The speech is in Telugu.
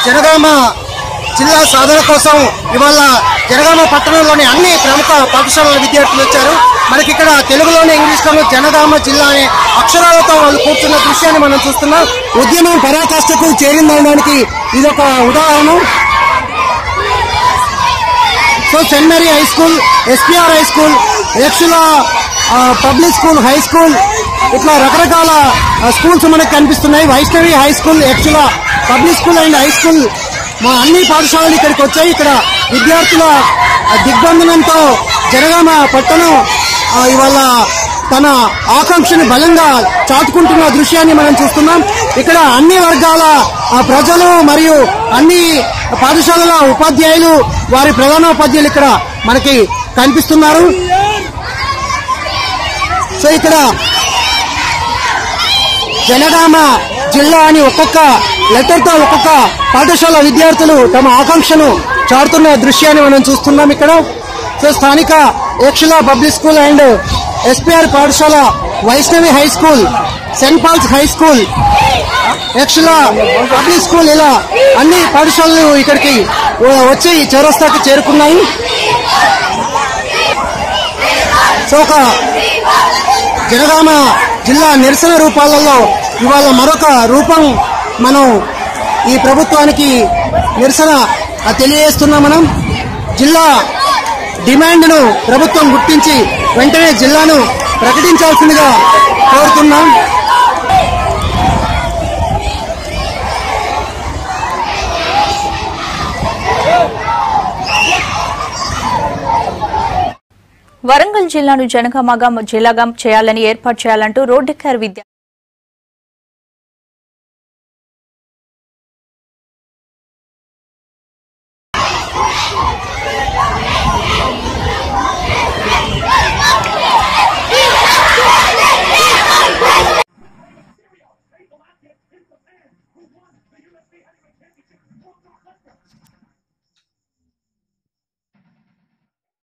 జనగామ జిల్లా సాధన కోసం ఇవాళ జనగామ పట్టణంలోని అన్ని ప్రముఖ పాఠశాలల విద్యార్థులు వచ్చారు మనకి ఇక్కడ తెలుగులోనే ఇంగ్లీష్లోనే జనగామ జిల్లా అనే అక్షరాలతో వాళ్ళు కూర్చున్న దృశ్యాన్ని మనం చూస్తున్నాం ఉద్యమం పరాకాష్ఠకు చేరిందనడానికి ఇదొక ఉదాహరణ so Saint Mary high school SPR high school Yakshula ఆ, పబ్లిక్ స్కూల్ హై స్కూల్ ఇట్లా రకరకాల ఆ, స్కూల్స్ మనకు కనిపిస్తున్నాయి Vaishnavi high school Yakshula public school and high school మా అన్ని పాఠశాలలు ఇక్కడికి వచ్చాయి ఇక్కడ విద్యార్థుల ఆ, దిగ్బంధనంతో జనగామ పట్టణం ఆ, ఇవాళ తన ఆకాంక్షని బలంగా చాటుకుంటున్న దృశ్యాన్ని మనం చూస్తున్నాం ఇక్కడ అన్ని వర్గాల ఆ, ప్రజలు మరియు అన్ని పాఠశాలల ఉపాధ్యాయులు వారి ప్రధానోపాధ్యాయులు ఇక్కడ మనకి కనిపిస్తున్నారు సో ఇక్కడ జనగామ జిల్లా అని ఒక్కొక్క లెటర్తో ఒక్కొక్క పాఠశాల విద్యార్థులు తమ ఆకాంక్షను చాటుతున్న దృశ్యాన్ని మనం చూస్తున్నాం ఇక్కడ సో స్థానిక Yakshala public school and SPR పాఠశాల Vaishnavi high school Saint Paul's high school Yakshala public school ఇలా అన్ని పాఠశాలలు ఇక్కడికి వచ్చి చౌరస్తాకి చేరుకున్నాయి సో ఒక జనగామ జిల్లా నిరసన రూపాలలో ఇవాళ మరొక రూపం మనం ఈ ప్రభుత్వానికి నిరసన ఆ, తెలియజేస్తున్నాం మనం జిల్లా డిమాండ్ను ప్రభుత్వం గుర్తించి వెంటనే జిల్లాను ప్రకటించాల్సిందిగా కోరుతున్నాం వరంగల్ జిల్లాను జనగామగా జిల్లాగా చేయాలని ఏర్పాటు చేయాలంటూ రోడ్డెక్కారు విద్య